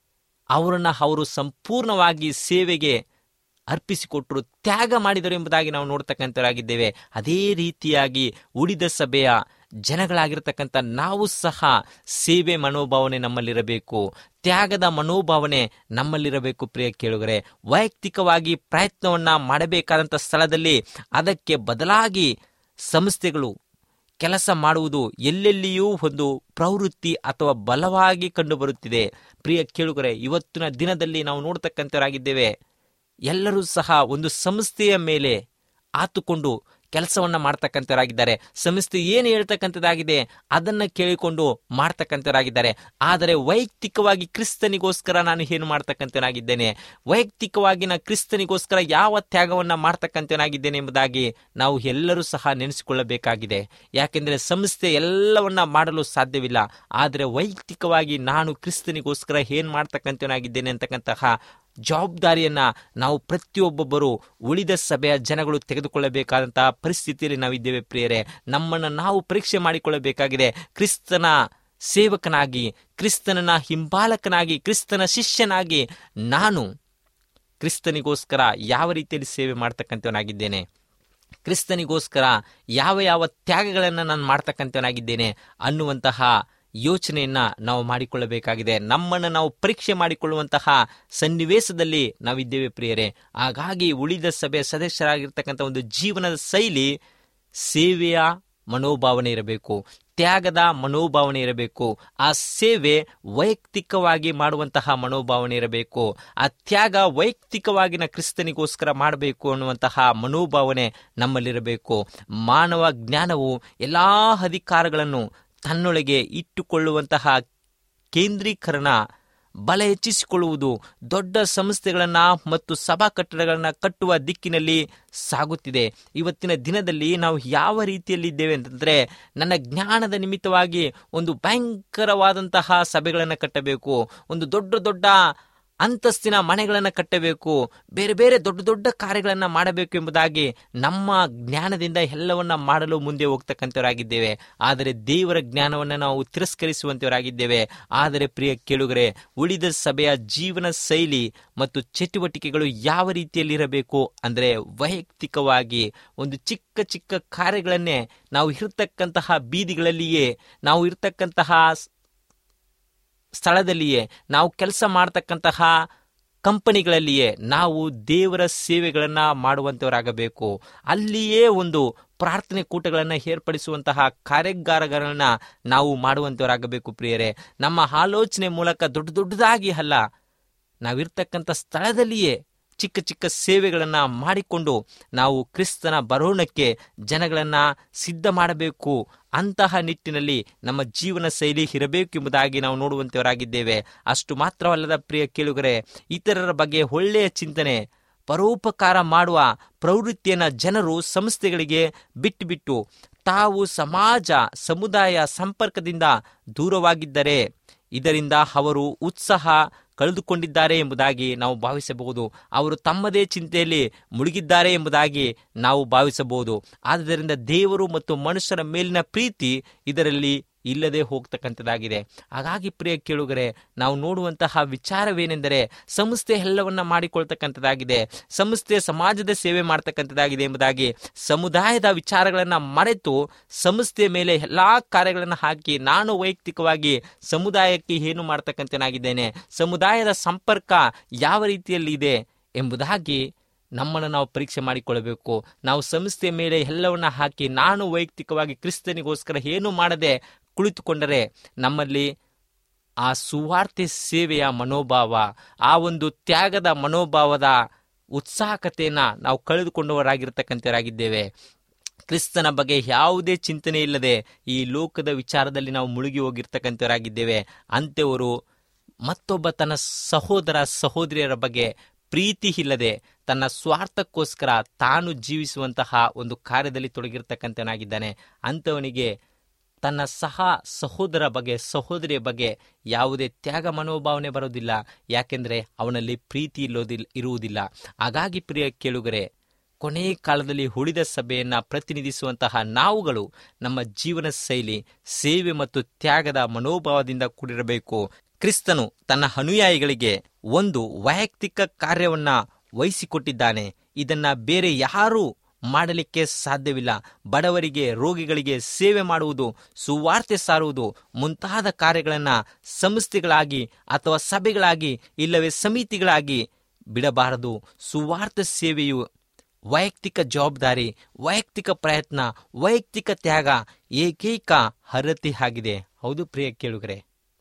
ಅವರನ್ನ ಅವರು ಸಂಪೂರ್ಣವಾಗಿ ಸೇವೆಗೆ ಅರ್ಪಿಸಿಕೊಟ್ಟರು ತ್ಯಾಗ ಮಾಡಿದರು ಎಂಬುದಾಗಿ ನಾವು ನೋಡ್ತಕ್ಕಂಥವರಾಗಿದ್ದೇವೆ ಅದೇ ರೀತಿಯಾಗಿ ಉಳಿದ ಸಭೆಯ ಜನಗಳಾಗಿರ್ತಕ್ಕಂಥ ನಾವು ಸಹ ಸೇವೆ ಮನೋಭಾವನೆ ನಮ್ಮಲ್ಲಿರಬೇಕು ತ್ಯಾಗದ ಮನೋಭಾವನೆ ನಮ್ಮಲ್ಲಿರಬೇಕು ಪ್ರಿಯ ಕೇಳುಗರೆ ವೈಯಕ್ತಿಕವಾಗಿ ಪ್ರಯತ್ನವನ್ನ ಮಾಡಬೇಕಾದಂಥ ಸ್ಥಳದಲ್ಲಿ ಅದಕ್ಕೆ ಬದಲಾಗಿ ಸಂಸ್ಥೆಗಳು ಕೆಲಸ ಮಾಡುವುದು ಎಲ್ಲೆಲ್ಲಿಯೂ ಒಂದು ಪ್ರವೃತ್ತಿ ಅಥವಾ ಬಲವಾಗಿ ಕಂಡುಬರುತ್ತಿದೆ ಪ್ರಿಯ ಕೇಳುಗರೆ ಇವತ್ತಿನ ದಿನದಲ್ಲಿ ನಾವು ನೋಡ್ತಕ್ಕಂಥವರಾಗಿದ್ದೇವೆ ಎಲ್ಲರೂ ಸಹ ಒಂದು ಸಂಸ್ಥೆಯ ಮೇಲೆ ಆತುಕೊಂಡು ಕೆಲಸವನ್ನ ಮಾಡ್ತಕ್ಕಂಥವರಾಗಿದ್ದಾರೆ ಸಂಸ್ಥೆ ಏನು ಹೇಳ್ತಕ್ಕಂಥದ್ದಾಗಿದೆ ಅದನ್ನ ಕೇಳಿಕೊಂಡು ಮಾಡ್ತಕ್ಕಂಥವರಾಗಿದ್ದಾರೆ ಆದರೆ ವೈಯಕ್ತಿಕವಾಗಿ ಕ್ರಿಸ್ತನಿಗೋಸ್ಕರ ನಾನು ಏನು ಮಾಡ್ತಕ್ಕಂಥವನಾಗಿದ್ದೇನೆ ವೈಯಕ್ತಿಕವಾಗಿ ನಾ ಕ್ರಿಸ್ತನಿಗೋಸ್ಕರ ಯಾವ ತ್ಯಾಗವನ್ನ ಮಾಡ್ತಕ್ಕಂಥವನಾಗಿದ್ದೇನೆ ಎಂಬುದಾಗಿ ನಾವು ಎಲ್ಲರೂ ಸಹ ನೆನೆಸಿಕೊಳ್ಳಬೇಕಾಗಿದೆ ಯಾಕೆಂದರೆ ಸಂಸ್ಥೆ ಎಲ್ಲವನ್ನ ಮಾಡಲು ಸಾಧ್ಯವಿಲ್ಲ ಆದರೆ ವೈಯಕ್ತಿಕವಾಗಿ ನಾನು ಕ್ರಿಸ್ತನಿಗೋಸ್ಕರ ಏನ್ ಮಾಡ್ತಕ್ಕಂಥವನಾಗಿದ್ದೇನೆ ಅಂತಕ್ಕಂತಹ ಜವಾಬ್ದಾರಿಯನ್ನ ನಾವು ಪ್ರತಿಯೊಬ್ಬೊಬ್ಬರು ಉಳಿದ ಸಭೆಯ ಜನಗಳು ತೆಗೆದುಕೊಳ್ಳಬೇಕಾದಂತಹ ಪರಿಸ್ಥಿತಿಯಲ್ಲಿ ನಾವಿದ್ದೇವೆ ಪ್ರಿಯರೇ ನಮ್ಮನ್ನು ನಾವು ಪರೀಕ್ಷೆ ಮಾಡಿಕೊಳ್ಳಬೇಕಾಗಿದೆ ಕ್ರಿಸ್ತನ ಸೇವಕನಾಗಿ ಕ್ರಿಸ್ತನನ ಹಿಂಬಾಲಕನಾಗಿ ಕ್ರಿಸ್ತನ ಶಿಷ್ಯನಾಗಿ ನಾನು ಕ್ರಿಸ್ತನಿಗೋಸ್ಕರ ಯಾವ ರೀತಿಯಲ್ಲಿ ಸೇವೆ ಮಾಡ್ತಕ್ಕಂಥವನಾಗಿದ್ದೇನೆ ಕ್ರಿಸ್ತನಿಗೋಸ್ಕರ ಯಾವ ಯಾವ ತ್ಯಾಗಗಳನ್ನು ನಾನು ಮಾಡ್ತಕ್ಕಂಥವನಾಗಿದ್ದೇನೆ ಅನ್ನುವಂತಹ ಯೋಚನೆಯನ್ನ ನಾವು ಮಾಡಿಕೊಳ್ಳಬೇಕಾಗಿದೆ ನಮ್ಮನ್ನು ನಾವು ಪರೀಕ್ಷೆ ಮಾಡಿಕೊಳ್ಳುವಂತಹ ಸನ್ನಿವೇಶದಲ್ಲಿ ನಾವಿದ್ದೇವೆ ಪ್ರಿಯರೇ ಹಾಗಾಗಿ ಉಳಿದ ಸಭೆಯ ಸದಸ್ಯರಾಗಿರ್ತಕ್ಕಂಥ ಒಂದು ಜೀವನದ ಶೈಲಿ ಸೇವೆಯ ಮನೋಭಾವನೆ ಇರಬೇಕು ತ್ಯಾಗದ ಮನೋಭಾವನೆ ಇರಬೇಕು ಆ ಸೇವೆ ವೈಯಕ್ತಿಕವಾಗಿ ಮಾಡುವಂತಹ ಮನೋಭಾವನೆ ಇರಬೇಕು ಆ ತ್ಯಾಗ ವೈಯಕ್ತಿಕವಾಗಿ ನಾ ಕ್ರಿಸ್ತನಿಗೋಸ್ಕರ ಮಾಡಬೇಕು ಅನ್ನುವಂತಹ ಮನೋಭಾವನೆ ನಮ್ಮಲ್ಲಿರಬೇಕು ಮಾನವ ಜ್ಞಾನವು ಎಲ್ಲಾ ಅಧಿಕಾರಗಳನ್ನು ತನ್ನೊಳಗೆ ಇಟ್ಟುಕೊಳ್ಳುವಂತಹ ಕೇಂದ್ರೀಕರಣ ಬಲ ಹೆಚ್ಚಿಸಿಕೊಳ್ಳುವುದು ದೊಡ್ಡ ಸಂಸ್ಥೆಗಳನ್ನ ಮತ್ತು ಸಭಾ ಕಟ್ಟಡಗಳನ್ನ ಕಟ್ಟುವ ದಿಕ್ಕಿನಲ್ಲಿ ಸಾಗುತ್ತಿದೆ ಇವತ್ತಿನ ದಿನದಲ್ಲಿ ನಾವು ಯಾವ ರೀತಿಯಲ್ಲಿ ಇದ್ದೇವೆ ಅಂತಂದ್ರೆ ನನ್ನ ಜ್ಞಾನದ ನಿಮಿತ್ತವಾಗಿ ಒಂದು ಭಯಂಕರವಾದಂತಹ ಸಭೆಗಳನ್ನು ಕಟ್ಟಬೇಕು ಒಂದು ದೊಡ್ಡ ದೊಡ್ಡ ಅಂತಸ್ತಿನ ಮನೆಗಳನ್ನು ಕಟ್ಟಬೇಕು ಬೇರೆ ಬೇರೆ ದೊಡ್ಡ ದೊಡ್ಡ ಕಾರ್ಯಗಳನ್ನು ಮಾಡಬೇಕು ಎಂಬುದಾಗಿ ನಮ್ಮ ಜ್ಞಾನದಿಂದ ಎಲ್ಲವನ್ನ ಮಾಡಲು ಮುಂದೆ ಹೋಗ್ತಕ್ಕಂಥವರಾಗಿದ್ದೇವೆ ಆದರೆ ದೇವರ ಜ್ಞಾನವನ್ನು ನಾವು ತಿರಸ್ಕರಿಸುವಂತವರಾಗಿದ್ದೇವೆ ಆದರೆ ಪ್ರಿಯ ಕೇಳುಗರೆ ಉಳಿದ ಸಭೆಯ ಜೀವನ ಶೈಲಿ ಮತ್ತು ಚಟುವಟಿಕೆಗಳು ಯಾವ ರೀತಿಯಲ್ಲಿರಬೇಕು ಅಂದರೆ ವೈಯಕ್ತಿಕವಾಗಿ ಒಂದು ಚಿಕ್ಕ ಚಿಕ್ಕ ಕಾರ್ಯಗಳನ್ನೇ ನಾವು ಇರತಕ್ಕಂತಹ ಬೀದಿಗಳಲ್ಲಿಯೇ ನಾವು ಇರತಕ್ಕಂತಹ ಸ್ಥಳದಲ್ಲಿಯೇ ನಾವು ಕೆಲಸ ಮಾಡತಕ್ಕಂತಹ ಕಂಪನಿಗಳಲ್ಲಿಯೇ ನಾವು ದೇವರ ಸೇವೆಗಳನ್ನು ಮಾಡುವಂಥವರಾಗಬೇಕು ಅಲ್ಲಿಯೇ ಒಂದು ಪ್ರಾರ್ಥನೆ ಕೂಟಗಳನ್ನು ಏರ್ಪಡಿಸುವಂತಹ ಕಾರ್ಯಾಗಾರಗಳನ್ನ ನಾವು ಮಾಡುವಂತವರಾಗಬೇಕು ಪ್ರಿಯರೇ ನಮ್ಮ ಆಲೋಚನೆ ಮೂಲಕ ದೊಡ್ಡ ದೊಡ್ಡದಾಗಿ ಅಲ್ಲ ನಾವಿರ್ತಕ್ಕಂಥ ಸ್ಥಳದಲ್ಲಿಯೇ ಚಿಕ್ಕ ಚಿಕ್ಕ ಸೇವೆಗಳನ್ನು ಮಾಡಿಕೊಂಡು ನಾವು ಕ್ರಿಸ್ತನ ಬರೋಣಕ್ಕೆ ಜನಗಳನ್ನು ಸಿದ್ಧ ಮಾಡಬೇಕು ಅಂತಹ ನಿಟ್ಟಿನಲ್ಲಿ ನಮ್ಮ ಜೀವನ ಶೈಲಿ ಇರಬೇಕು ಎಂಬುದಾಗಿ ನಾವು ನೋಡುವಂತವರಾಗಿದ್ದೇವೆ ಅಷ್ಟು ಮಾತ್ರವಲ್ಲದ ಪ್ರಿಯ ಕೇಳುಗರೆ ಇತರರ ಬಗ್ಗೆ ಒಳ್ಳೆಯ ಚಿಂತನೆ ಪರೋಪಕಾರ ಮಾಡುವ ಪ್ರವೃತ್ತಿಯನ್ನು ಜನರು ಸಂಸ್ಥೆಗಳಿಗೆ ಬಿಟ್ಟು ಬಿಟ್ಟು ತಾವು ಸಮಾಜ ಸಮುದಾಯ ಸಂಪರ್ಕದಿಂದ ದೂರವಾಗಿದ್ದರೆ ಇದರಿಂದ ಅವರು ಉತ್ಸಾಹ ಕಳೆದುಕೊಂಡಿದ್ದಾರೆ ಎಂಬುದಾಗಿ ನಾವು ಭಾವಿಸಬಹುದು ಅವರು ತಮ್ಮದೇ ಚಿಂತೆಯಲ್ಲಿ ಮುಳುಗಿದ್ದಾರೆ ಎಂಬುದಾಗಿ ನಾವು ಭಾವಿಸಬಹುದು ಆದ್ದರಿಂದ ದೇವರು ಮತ್ತು ಮನುಷ್ಯರ ಮೇಲಿನ ಪ್ರೀತಿ ಇದರಲ್ಲಿ ಇಲ್ಲದೆ ಹೋಗ್ತಕ್ಕಂಥದ್ದಾಗಿದೆ ಹಾಗಾಗಿ ಪ್ರಿಯ ಕೇಳುಗರೆ ನಾವು ನೋಡುವಂತಹ ವಿಚಾರವೇನೆಂದರೆ ಸಂಸ್ಥೆ ಎಲ್ಲವನ್ನ ಮಾಡಿಕೊಳ್ತಕ್ಕಂಥದ್ದಾಗಿದೆ ಸಂಸ್ಥೆ ಸಮಾಜದ ಸೇವೆ ಮಾಡ್ತಕ್ಕಂಥದ್ದಾಗಿದೆ ಎಂಬುದಾಗಿ ಸಮುದಾಯದ ವಿಚಾರಗಳನ್ನು ಮರೆತು ಸಂಸ್ಥೆ ಮೇಲೆ ಎಲ್ಲಾ ಕಾರ್ಯಗಳನ್ನು ಹಾಕಿ ನಾನು ವೈಯಕ್ತಿಕವಾಗಿ ಸಮುದಾಯಕ್ಕೆ ಏನು ಮಾಡ್ತಕ್ಕಂಥನಾಗಿದ್ದೇನೆ ಸಮುದಾಯದ ಸಂಪರ್ಕ ಯಾವ ರೀತಿಯಲ್ಲಿ ಇದೆ ಎಂಬುದಾಗಿ ನಮ್ಮನ್ನು ನಾವು ಪರೀಕ್ಷೆ ಮಾಡಿಕೊಳ್ಳಬೇಕು ನಾವು ಸಂಸ್ಥೆ ಮೇಲೆ ಎಲ್ಲವನ್ನ ಹಾಕಿ ನಾನು ವೈಯಕ್ತಿಕವಾಗಿ ಕ್ರಿಸ್ತನಿಗೋಸ್ಕರ ಏನು ಮಾಡದೆ ಕುಳಿತುಕೊಂಡರೆ ನಮ್ಮಲ್ಲಿ ಆ ಸುವಾರ್ತೆ ಸೇವೆಯ ಮನೋಭಾವ ಆ ಒಂದು ತ್ಯಾಗದ ಮನೋಭಾವದ ಉತ್ಸಾಹಕತೆಯನ್ನು ನಾವು ಕಳೆದುಕೊಂಡವರಾಗಿರ್ತಕ್ಕಂಥವರಾಗಿದ್ದೇವೆ ಕ್ರಿಸ್ತನ ಬಗ್ಗೆ ಯಾವುದೇ ಚಿಂತನೆ ಇಲ್ಲದೆ ಈ ಲೋಕದ ವಿಚಾರದಲ್ಲಿ ನಾವು ಮುಳುಗಿ ಹೋಗಿರ್ತಕ್ಕಂಥವರಾಗಿದ್ದೇವೆ ಅಂಥವರು ಮತ್ತೊಬ್ಬ ತನ್ನ ಸಹೋದರ ಸಹೋದರಿಯರ ಬಗ್ಗೆ ಪ್ರೀತಿ ಇಲ್ಲದೆ ತನ್ನ ಸ್ವಾರ್ಥಕ್ಕೋಸ್ಕರ ತಾನು ಜೀವಿಸುವಂತಹ ಒಂದು ಕಾರ್ಯದಲ್ಲಿ ತೊಡಗಿರ್ತಕ್ಕಂಥವನಾಗಿದ್ದಾನೆ ಅಂಥವನಿಗೆ ತನ್ನ ಸಹ ಸಹೋದರ ಬಗ್ಗೆ ಸಹೋದರಿಯ ಬಗ್ಗೆ ಯಾವುದೇ ತ್ಯಾಗ ಮನೋಭಾವನೆ ಬರೋದಿಲ್ಲ ಯಾಕೆಂದರೆ ಅವನಲ್ಲಿ ಪ್ರೀತಿ ಇಲ್ಲೋದಿಲ್ಲ ಇರುವುದಿಲ್ಲ ಹಾಗಾಗಿ ಪ್ರಿಯ ಕೇಳುಗರೆ ಕೊನೆಯ ಕಾಲದಲ್ಲಿ ಉಳಿದ ಸಭೆಯನ್ನ ಪ್ರತಿನಿಧಿಸುವಂತಹ ನಾವುಗಳು ನಮ್ಮ ಜೀವನ ಶೈಲಿ ಸೇವೆ ಮತ್ತು ತ್ಯಾಗದ ಮನೋಭಾವದಿಂದ ಕೂಡಿರಬೇಕು ಕ್ರಿಸ್ತನು ತನ್ನ ಅನುಯಾಯಿಗಳಿಗೆ ಒಂದು ವೈಯಕ್ತಿಕ ಕಾರ್ಯವನ್ನ ವಹಿಸಿಕೊಟ್ಟಿದ್ದಾನೆ ಇದನ್ನ ಬೇರೆ ಯಾರೂ ಮಾಡಲಿಕ್ಕೆ ಸಾಧ್ಯವಿಲ್ಲ ಬಡವರಿಗೆ ರೋಗಿಗಳಿಗೆ ಸೇವೆ ಮಾಡುವುದು ಸುವಾರ್ತೆ ಸಾರುವುದು ಮುಂತಾದ ಕಾರ್ಯಗಳನ್ನು ಸಂಸ್ಥೆಗಳಾಗಿ ಅಥವಾ ಸಭೆಗಳಾಗಿ ಇಲ್ಲವೇ ಸಮಿತಿಗಳಾಗಿ ಬಿಡಬಾರದು ಸುವಾರ್ಥ ಸೇವೆಯು ವೈಯಕ್ತಿಕ ಜವಾಬ್ದಾರಿ ವೈಯಕ್ತಿಕ ಪ್ರಯತ್ನ ವೈಯಕ್ತಿಕ ತ್ಯಾಗ ಏಕೈಕ ಅರ್ಹತೆ ಆಗಿದೆ ಹೌದು ಪ್ರಿಯ ಕೇಳುಗರೆ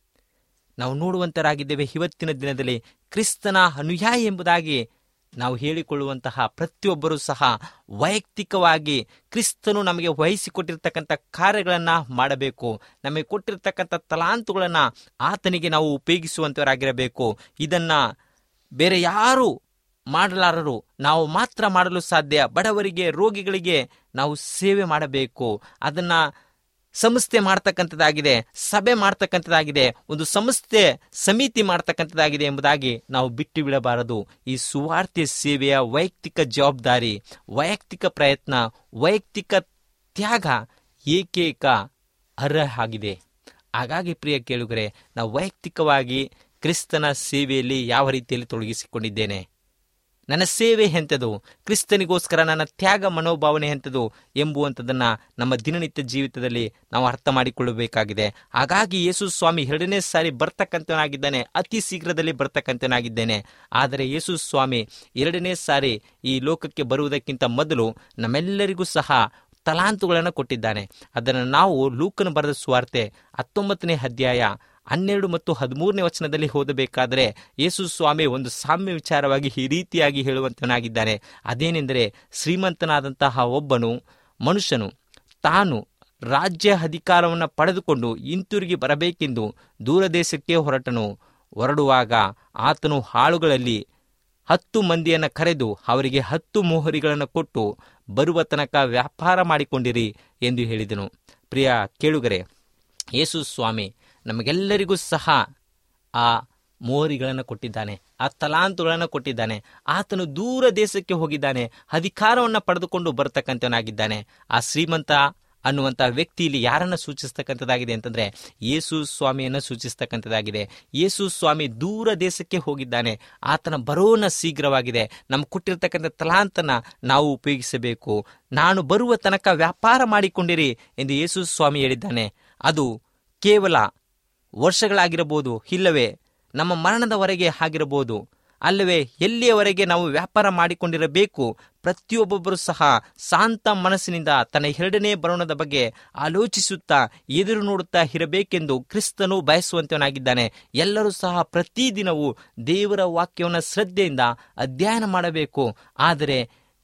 ನಾವು ನೋಡುವಂತರಾಗಿದ್ದೇವೆ ಇವತ್ತಿನ ದಿನದಲ್ಲಿ ಕ್ರಿಸ್ತನ ಅನುಯಾಯಿ ಎಂಬುದಾಗಿ ನಾವು ಹೇಳಿಕೊಳ್ಳುವಂತಹ ಪ್ರತಿಯೊಬ್ಬರೂ ಸಹ ವೈಯಕ್ತಿಕವಾಗಿ ಕ್ರಿಸ್ತನು ನಮಗೆ ವಹಿಸಿಕೊಟ್ಟಿರ್ತಕ್ಕಂಥ ಕಾರ್ಯಗಳನ್ನು ಮಾಡಬೇಕು ನಮಗೆ ಕೊಟ್ಟಿರ್ತಕ್ಕಂಥ ತಲಾಂತುಗಳನ್ನು ಆತನಿಗೆ ನಾವು ಉಪಯೋಗಿಸುವಂತವರಾಗಿರಬೇಕು ಇದನ್ನ ಬೇರೆ ಯಾರು ಮಾಡಲಾರರು ನಾವು ಮಾತ್ರ ಮಾಡಲು ಸಾಧ್ಯ ಬಡವರಿಗೆ ರೋಗಿಗಳಿಗೆ ನಾವು ಸೇವೆ ಮಾಡಬೇಕು ಅದನ್ನ ಸಂಸ್ಥೆ ಮಾಡ್ತಕ್ಕಂಥದ್ದಾಗಿದೆ ಸಭೆ ಮಾಡ್ತಕ್ಕಂಥದ್ದಾಗಿದೆ ಒಂದು ಸಂಸ್ಥೆ ಸಮಿತಿ ಮಾಡ್ತಕ್ಕಂಥದ್ದಾಗಿದೆ ಎಂಬುದಾಗಿ ನಾವು ಬಿಟ್ಟು ಬಿಡಬಾರದು ಈ ಸುವಾರ್ತೆ ಸೇವೆಯ ವೈಯಕ್ತಿಕ ಜವಾಬ್ದಾರಿ ವೈಯಕ್ತಿಕ ಪ್ರಯತ್ನ ವೈಯಕ್ತಿಕ ತ್ಯಾಗ ಏಕೈಕ ಅರ್ಹ ಆಗಿದೆ ಹಾಗಾಗಿ ಪ್ರಿಯ ಕೇಳುಗರೆ ನಾವು ವೈಯಕ್ತಿಕವಾಗಿ ಕ್ರಿಸ್ತನ ಸೇವೆಯಲ್ಲಿ ಯಾವ ರೀತಿಯಲ್ಲಿ ತೊಡಗಿಸಿಕೊಂಡಿದ್ದೇನೆ ನನ್ನ ಸೇವೆ ಎಂಥದು ಕ್ರಿಸ್ತನಿಗೋಸ್ಕರ ನನ್ನ ತ್ಯಾಗ ಮನೋಭಾವನೆ ಎಂಥದು ಎಂಬುವಂಥದ್ದನ್ನು ನಮ್ಮ ದಿನನಿತ್ಯ ಜೀವಿತದಲ್ಲಿ ನಾವು ಅರ್ಥ ಮಾಡಿಕೊಳ್ಳಬೇಕಾಗಿದೆ ಹಾಗಾಗಿ ಯೇಸು ಸ್ವಾಮಿ ಎರಡನೇ ಸಾರಿ ಬರ್ತಕ್ಕಂಥವನಾಗಿದ್ದಾನೆ ಅತಿ ಶೀಘ್ರದಲ್ಲಿ ಬರ್ತಕ್ಕಂಥವನಾಗಿದ್ದೇನೆ ಆದರೆ ಯೇಸು ಸ್ವಾಮಿ ಎರಡನೇ ಸಾರಿ ಈ ಲೋಕಕ್ಕೆ ಬರುವುದಕ್ಕಿಂತ ಮೊದಲು ನಮ್ಮೆಲ್ಲರಿಗೂ ಸಹ ತಲಾಂತುಗಳನ್ನು ಕೊಟ್ಟಿದ್ದಾನೆ ಅದನ್ನು ನಾವು ಲೂಕನು ಬರೆದ ಸ್ವಾರ್ತೆ ಹತ್ತೊಂಬತ್ತನೇ ಅಧ್ಯಾಯ ಹನ್ನೆರಡು ಮತ್ತು ಹದಿಮೂರನೇ ವಚನದಲ್ಲಿ ಓದಬೇಕಾದರೆ ಯೇಸು ಸ್ವಾಮಿ ಒಂದು ಸಾಮ್ಯ ವಿಚಾರವಾಗಿ ಈ ರೀತಿಯಾಗಿ ಹೇಳುವಂತನಾಗಿದ್ದಾನೆ ಅದೇನೆಂದರೆ ಶ್ರೀಮಂತನಾದಂತಹ ಒಬ್ಬನು ಮನುಷ್ಯನು ತಾನು ರಾಜ್ಯ ಅಧಿಕಾರವನ್ನು ಪಡೆದುಕೊಂಡು ಹಿಂತಿರುಗಿ ಬರಬೇಕೆಂದು ದೂರದೇಶಕ್ಕೆ ಹೊರಟನು ಹೊರಡುವಾಗ ಆತನು ಹಾಳುಗಳಲ್ಲಿ ಹತ್ತು ಮಂದಿಯನ್ನು ಕರೆದು ಅವರಿಗೆ ಹತ್ತು ಮೋಹರಿಗಳನ್ನು ಕೊಟ್ಟು ಬರುವ ತನಕ ವ್ಯಾಪಾರ ಮಾಡಿಕೊಂಡಿರಿ ಎಂದು ಹೇಳಿದನು ಪ್ರಿಯ ಕೇಳುಗರೆ ಯೇಸು ಸ್ವಾಮಿ ನಮಗೆಲ್ಲರಿಗೂ ಸಹ ಆ ಮೋಹರಿಗಳನ್ನು ಕೊಟ್ಟಿದ್ದಾನೆ ಆ ತಲಾಂತುಗಳನ್ನು ಕೊಟ್ಟಿದ್ದಾನೆ ಆತನು ದೂರ ದೇಶಕ್ಕೆ ಹೋಗಿದ್ದಾನೆ ಅಧಿಕಾರವನ್ನು ಪಡೆದುಕೊಂಡು ಬರ್ತಕ್ಕಂಥವನಾಗಿದ್ದಾನೆ ಆ ಶ್ರೀಮಂತ ಅನ್ನುವಂಥ ವ್ಯಕ್ತಿ ಇಲ್ಲಿ ಯಾರನ್ನ ಸೂಚಿಸ್ತಕ್ಕಂಥದ್ದಾಗಿದೆ ಅಂತಂದ್ರೆ ಯೇಸು ಸ್ವಾಮಿಯನ್ನು ಸೂಚಿಸ್ತಕ್ಕಂಥದ್ದಾಗಿದೆ ಯೇಸು ಸ್ವಾಮಿ ದೂರ ದೇಶಕ್ಕೆ ಹೋಗಿದ್ದಾನೆ ಆತನ ಬರೋನ ಶೀಘ್ರವಾಗಿದೆ ನಮ್ಗೆ ಕೊಟ್ಟಿರ್ತಕ್ಕಂಥ ತಲಾಂತನ ನಾವು ಉಪಯೋಗಿಸಬೇಕು ನಾನು ಬರುವ ತನಕ ವ್ಯಾಪಾರ ಮಾಡಿಕೊಂಡಿರಿ ಎಂದು ಯೇಸು ಸ್ವಾಮಿ ಹೇಳಿದ್ದಾನೆ ಅದು ಕೇವಲ ವರ್ಷಗಳಾಗಿರಬಹುದು ಇಲ್ಲವೇ ನಮ್ಮ ಮರಣದವರೆಗೆ ಆಗಿರಬಹುದು ಅಲ್ಲವೇ ಎಲ್ಲಿಯವರೆಗೆ ನಾವು ವ್ಯಾಪಾರ ಮಾಡಿಕೊಂಡಿರಬೇಕು ಪ್ರತಿಯೊಬ್ಬೊಬ್ಬರು ಸಹ ಶಾಂತ ಮನಸ್ಸಿನಿಂದ ತನ್ನ ಎರಡನೇ ಬರೋಣದ ಬಗ್ಗೆ ಆಲೋಚಿಸುತ್ತಾ ಎದುರು ನೋಡುತ್ತಾ ಇರಬೇಕೆಂದು ಕ್ರಿಸ್ತನು ಬಯಸುವಂತವನಾಗಿದ್ದಾನೆ ಎಲ್ಲರೂ ಸಹ ಪ್ರತಿದಿನವೂ ದೇವರ ವಾಕ್ಯವನ್ನು ಶ್ರದ್ಧೆಯಿಂದ ಅಧ್ಯಯನ ಮಾಡಬೇಕು ಆದರೆ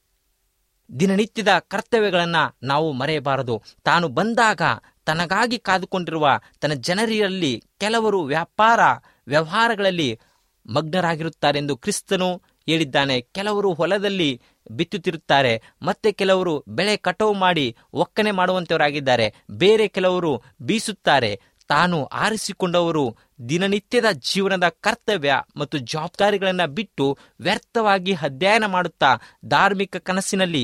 ದಿನನಿತ್ಯದ ಕರ್ತವ್ಯಗಳನ್ನು ನಾವು ಮರೆಯಬಾರದು ತಾನು ಬಂದಾಗ ತನಗಾಗಿ ಕಾದುಕೊಂಡಿರುವ ತನ್ನ ಜನರಲ್ಲಿ ಕೆಲವರು ವ್ಯಾಪಾರ ವ್ಯವಹಾರಗಳಲ್ಲಿ ಮಗ್ನರಾಗಿರುತ್ತಾರೆಂದು ಕ್ರಿಸ್ತನು ಹೇಳಿದ್ದಾನೆ ಕೆಲವರು ಹೊಲದಲ್ಲಿ ಬಿತ್ತುತ್ತಿರುತ್ತಾರೆ ಮತ್ತೆ ಕೆಲವರು ಬೆಳೆ ಕಟಾವು ಮಾಡಿ ಒಕ್ಕನೆ ಮಾಡುವಂತವರಾಗಿದ್ದಾರೆ ಬೇರೆ ಕೆಲವರು ಬೀಸುತ್ತಾರೆ ತಾನು ಆರಿಸಿಕೊಂಡವರು ದಿನನಿತ್ಯದ ಜೀವನದ ಕರ್ತವ್ಯ ಮತ್ತು ಜವಾಬ್ದಾರಿಗಳನ್ನು ಬಿಟ್ಟು ವ್ಯರ್ಥವಾಗಿ ಅಧ್ಯಯನ ಮಾಡುತ್ತಾ ಧಾರ್ಮಿಕ ಕನಸಿನಲ್ಲಿ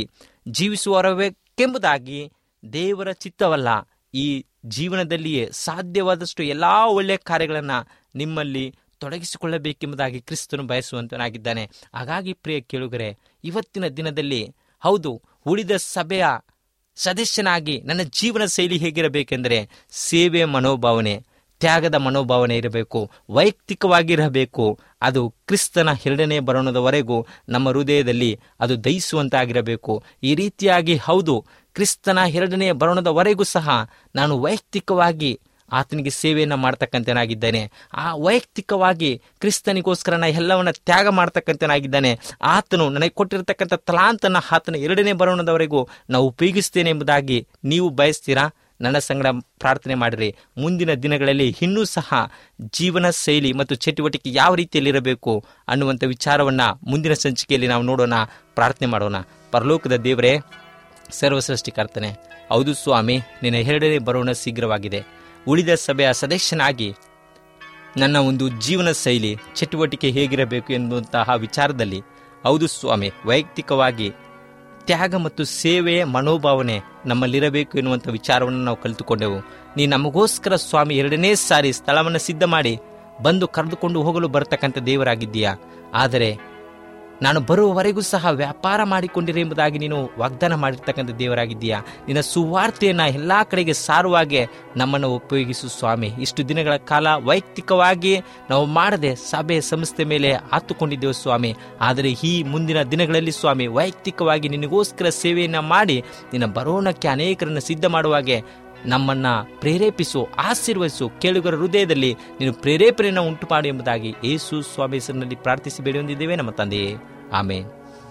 ಜೀವಿಸುವವರೆಕೆಂಬುದಾಗಿ ದೇವರ ಚಿತ್ತವಲ್ಲ ಈ ಜೀವನದಲ್ಲಿಯೇ ಸಾಧ್ಯವಾದಷ್ಟು ಎಲ್ಲ ಒಳ್ಳೆಯ ಕಾರ್ಯಗಳನ್ನು ನಿಮ್ಮಲ್ಲಿ ತೊಡಗಿಸಿಕೊಳ್ಳಬೇಕೆಂಬುದಾಗಿ ಕ್ರಿಸ್ತನು ಬಯಸುವಂತನಾಗಿದ್ದಾನೆ ಹಾಗಾಗಿ ಪ್ರಿಯ ಕೇಳುಗರೆ ಇವತ್ತಿನ ದಿನದಲ್ಲಿ ಹೌದು ಉಳಿದ ಸಭೆಯ ಸದಸ್ಯನಾಗಿ ನನ್ನ ಜೀವನ ಶೈಲಿ ಹೇಗಿರಬೇಕೆಂದರೆ ಸೇವೆ ಮನೋಭಾವನೆ ತ್ಯಾಗದ ಮನೋಭಾವನೆ ಇರಬೇಕು ವೈಯಕ್ತಿಕವಾಗಿರಬೇಕು ಅದು ಕ್ರಿಸ್ತನ ಎರಡನೇ ಬರೋಣದವರೆಗೂ ನಮ್ಮ ಹೃದಯದಲ್ಲಿ ಅದು ದಯಿಸುವಂತಾಗಿರಬೇಕು ಈ ರೀತಿಯಾಗಿ ಹೌದು ಕ್ರಿಸ್ತನ ಎರಡನೇ ಬರೋಣದವರೆಗೂ ಸಹ ನಾನು ವೈಯಕ್ತಿಕವಾಗಿ ಆತನಿಗೆ ಸೇವೆಯನ್ನು ಮಾಡ್ತಕ್ಕಂಥನಾಗಿದ್ದೇನೆ ಆ ವೈಯಕ್ತಿಕವಾಗಿ ಕ್ರಿಸ್ತನಿಗೋಸ್ಕರ ನಾ ಎಲ್ಲವನ್ನ ತ್ಯಾಗ ಮಾಡ್ತಕ್ಕಂಥನಾಗಿದ್ದಾನೆ ಆತನು ನನಗೆ ಕೊಟ್ಟಿರತಕ್ಕಂಥ ತಲಾಂತನ ಆತನ ಎರಡನೇ ಬರೋಣದವರೆಗೂ ನಾವು ಉಪಯೋಗಿಸ್ತೇನೆ ಎಂಬುದಾಗಿ ನೀವು ಬಯಸ್ತೀರಾ ನನ್ನ ಸಂಗಡ ಪ್ರಾರ್ಥನೆ ಮಾಡಿರಿ ಮುಂದಿನ ದಿನಗಳಲ್ಲಿ ಇನ್ನೂ ಸಹ ಜೀವನ ಶೈಲಿ ಮತ್ತು ಚಟುವಟಿಕೆ ಯಾವ ರೀತಿಯಲ್ಲಿರಬೇಕು ಅನ್ನುವಂಥ ವಿಚಾರವನ್ನ ಮುಂದಿನ ಸಂಚಿಕೆಯಲ್ಲಿ ನಾವು ನೋಡೋಣ ಪ್ರಾರ್ಥನೆ ಮಾಡೋಣ ಪರಲೋಕದ ದೇವರೇ ಸರ್ವಸೃಷ್ಟಿಕರ್ತನೆ ಹೌದು ಸ್ವಾಮಿ ನಿನ್ನ ಎರಡನೇ ಬರೋಣ ಶೀಘ್ರವಾಗಿದೆ ಉಳಿದ ಸಭೆಯ ಸದಸ್ಯನಾಗಿ ನನ್ನ ಒಂದು ಜೀವನ ಶೈಲಿ ಚಟುವಟಿಕೆ ಹೇಗಿರಬೇಕು ಎನ್ನುವಂತಹ ವಿಚಾರದಲ್ಲಿ ಹೌದು ಸ್ವಾಮಿ ವೈಯಕ್ತಿಕವಾಗಿ ತ್ಯಾಗ ಮತ್ತು ಸೇವೆಯ ಮನೋಭಾವನೆ ನಮ್ಮಲ್ಲಿರಬೇಕು ಎನ್ನುವಂಥ ವಿಚಾರವನ್ನು ನಾವು ಕಲಿತುಕೊಂಡೆವು ನೀ ನಮಗೋಸ್ಕರ ಸ್ವಾಮಿ ಎರಡನೇ ಸಾರಿ ಸ್ಥಳವನ್ನು ಸಿದ್ಧ ಮಾಡಿ ಬಂದು ಕರೆದುಕೊಂಡು ಹೋಗಲು ಬರತಕ್ಕಂಥ ದೇವರಾಗಿದ್ದೀಯಾ ಆದರೆ ನಾನು ಬರುವವರೆಗೂ ಸಹ ವ್ಯಾಪಾರ ಮಾಡಿಕೊಂಡಿರಿ ಎಂಬುದಾಗಿ ನೀನು ವಾಗ್ದಾನ ಮಾಡಿರ್ತಕ್ಕಂಥ ದೇವರಾಗಿದ್ದೀಯಾ ನಿನ್ನ ಸುವಾರ್ತೆಯನ್ನ ಎಲ್ಲಾ ಕಡೆಗೆ ಸಾರುವಾಗೆ ನಮ್ಮನ್ನು ಉಪಯೋಗಿಸು ಸ್ವಾಮಿ ಇಷ್ಟು ದಿನಗಳ ಕಾಲ ವೈಯಕ್ತಿಕವಾಗಿ ನಾವು ಮಾಡದೆ ಸಭೆ ಸಂಸ್ಥೆ ಮೇಲೆ ಹಾತುಕೊಂಡಿದ್ದೆವು ಸ್ವಾಮಿ ಆದರೆ ಈ ಮುಂದಿನ ದಿನಗಳಲ್ಲಿ ಸ್ವಾಮಿ ವೈಯಕ್ತಿಕವಾಗಿ ನಿನಗೋಸ್ಕರ ಸೇವೆಯನ್ನ ಮಾಡಿ ನಿನ್ನ ಬರೋಣಕ್ಕೆ ಅನೇಕರನ್ನು ಸಿದ್ಧ ಮಾಡುವಾಗೆ ನಮ್ಮನ್ನ ಪ್ರೇರೇಪಿಸು ಆಶೀರ್ವದಿಸು ಕೇಳುಗರ ಹೃದಯದಲ್ಲಿ ನೀನು ಪ್ರೇರೇಪಣೆಯನ್ನು ಉಂಟು ಮಾಡು ಎಂಬುದಾಗಿ ಯೇಸು ಸ್ವಾಮಿ ಹೆಸರಿನಲ್ಲಿ ಪ್ರಾರ್ಥಿಸಿ ಬೇಡಿ ಹೊಂದಿದ್ದೇವೆ ನಮ್ಮ ತಂದೆಯೇ ಆಮೇನ್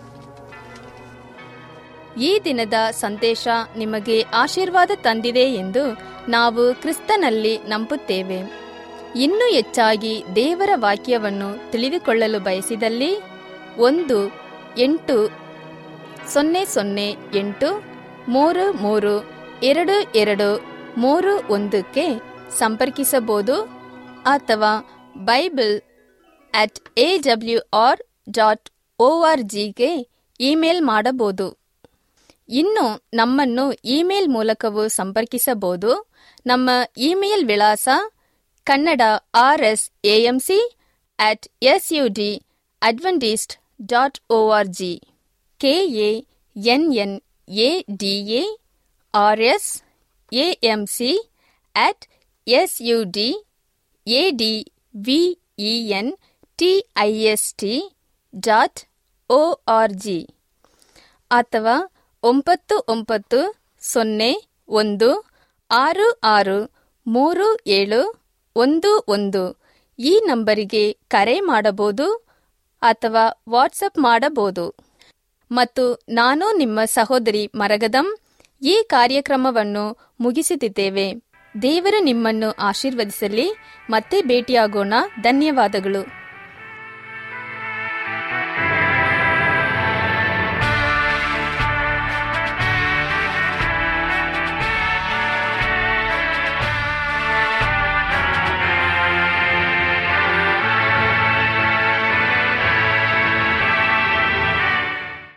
ಈ ದಿನದ ಸಂದೇಶ ನಿಮಗೆ ಆಶೀರ್ವಾದ ತಂದಿದೆ ಎಂದು ನಾವು ಕ್ರಿಸ್ತನಲ್ಲಿ ನಂಬುತ್ತೇವೆ ಇನ್ನೂ ಹೆಚ್ಚಾಗಿ ದೇವರ ವಾಕ್ಯವನ್ನು ತಿಳಿದುಕೊಳ್ಳಲು ಬಯಸಿದಲ್ಲಿ ಒಂದು ಎಂಟು ಸೊನ್ನೆ ಸೊನ್ನೆ ಎಂಟು ಮೂರು ಮೂರು ಎರಡು ಎರಡು ಮೂರು ಒಂದಕ್ಕೆ ಸಂಪರ್ಕಿಸಬಹುದು ಅಥವಾ bible at A W R dot O R ಜಿಗೆ ಇಮೇಲ್ ಮಾಡಬಹುದು ಇನ್ನು ನಮ್ಮನ್ನು ಇಮೇಲ್ ಮೂಲಕವೂ ಸಂಪರ್ಕಿಸಬಹುದು ನಮ್ಮ ಇಮೇಲ್ ವಿಳಾಸ Kannada R S AMC at S U D Adventist dot O R G K A N N A D A R S AMC at S U D A D V E N T I S T dot O R G ಅಥವಾ ಒಂಬತ್ತು ಒಂಬತ್ತು ಸೊನ್ನೆ ಒಂದು ಆರು ಆರು ಮೂರು ಏಳು ಒಂದು ಒಂದು ಈ ನಂಬರಿಗೆ ಕರೆ ಮಾಡಬಹುದು ಅಥವಾ ವಾಟ್ಸಪ್ ಮಾಡಬಹುದು ಮತ್ತು ನಾನು ನಿಮ್ಮ ಸಹೋದರಿ ಮರಗದಂ ಈ ಕಾರ್ಯಕ್ರಮವನ್ನು ಮುಗಿಸುತ್ತಿದ್ದೇವೆ ದೇವರು ನಿಮ್ಮನ್ನು ಆಶೀರ್ವದಿಸಲಿ ಮತ್ತೆ ಭೇಟಿಯಾಗೋಣ ಧನ್ಯವಾದಗಳು